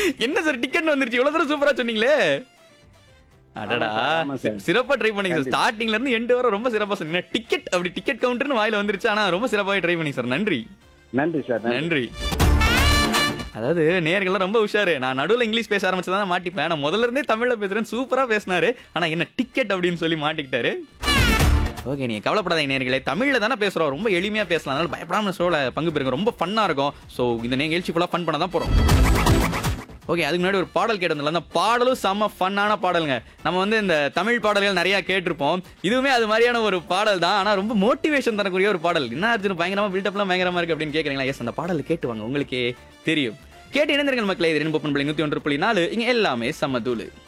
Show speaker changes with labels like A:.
A: என்ன sir ticket வந்துருச்சு இவ்வளவு தூரம் சூப்பரா சொன்னீங்களே அடடா
B: ஆமா சார், ஆமா சார்.
A: சிறப்பா ட்ரை பண்ணீங்க சார் ஸ்டார்டிங்ல இருந்து எண்டு வரை ரொம்ப சிறப்பா சொன்னீங்க டிக்கெட் அப்படி டிக்கெட் கவுண்டர்னு வாயில வந்துருச்சு ஆனா ரொம்ப சிறப்பாவே ட்ரை பண்ணீங்க சார் நன்றி
B: நன்றி சார் நன்றி
A: நன்றி அதாவது நேர்கள்லாம் ரொம்ப உஷாரு நான் நடுவுல இங்கிலீஷ் பேச ஆரம்பிச்சதான் மாட்டிப்பேன் நான் முதல்ல இருந்தே தமிழ்ல பேசுறேன் சூப்பரா பேசினாரு ஆனா என்ன டிக்கெட் அப்படின்னு சொல்லி மாட்டிக்கிட்டாரு ஓகே நீங்க கவலைப்படாதீங்க நேர்களே தமிழ்ல தானே பேசுறோம் ரொம்ப எளிமையா பேசலாம் அதனால பயப்படாம ஷோல பங்கு பெறுங்க ரொம்ப ஃபன்னா இருக்கும் ஸோ இந்த நிகழ்ச்சி ஃபுல்லா ஃபன் பண்ண தான் போறோம் ஓகே அதுக்கு முன்னாடி ஒரு பாடல் கேட்டிருந்தோம்ல அந்த பாடலும் செம்ம ஃபன்னான பாடலுங்க நம்ம வந்து இந்த தமிழ் பாடல்கள் நிறைய கேட்டிருப்போம் இதுவுமே அது மாதிரியான ஒரு பாடல் தான் ஆனா ரொம்ப மோட்டிவேஷன் தரக்கூடிய ஒரு பாடல் என்ன அர்ஜுன் பயங்கரமா பில்டப்லாம் பயங்கரமா இருக்கு அப்படின்னு கேக்குறீங்களா எஸ் அந்த பாடல் கேட்டு வாங்க உங்களுக்கே தெரியும் கேட்டு இணைந்திருங்கள் மக்களே இது ரெண்டு பண்பலை நூத்தி ஒன்று புள்ளி நாலு இங்க எல்லாமே சமதூளு